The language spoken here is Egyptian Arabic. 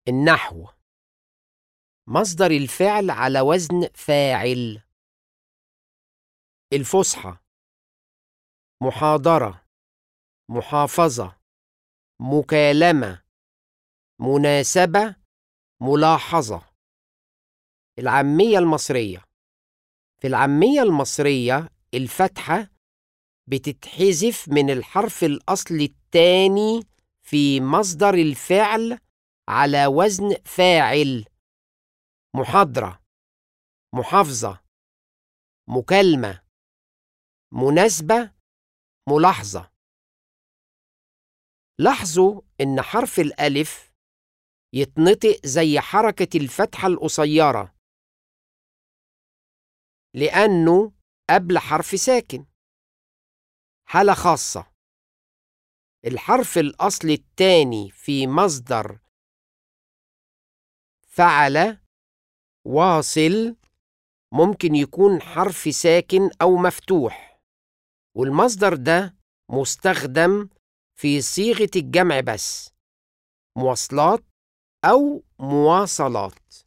النحو مصدر الفعل على وزن فاعل الفصحى محاضرة محافظة مكالمة مناسبة ملاحظة العامية المصرية في العامية المصرية الفتحة بتتحذف من الحرف الأصلي التاني في مصدر الفعل على وزن فاعل محاضرة محافظة مكالمة مناسبة ملاحظة لاحظوا إن حرف الألف يتنطق زي حركة الفتحة القصيرة لأنه قبل حرف ساكن حالة خاصة الحرف الأصلي التاني في مصدر فعل واصل ممكن يكون حرف ساكن أو مفتوح والمصدر ده مستخدم في صيغة الجمع بس مواصلات أو مواصلات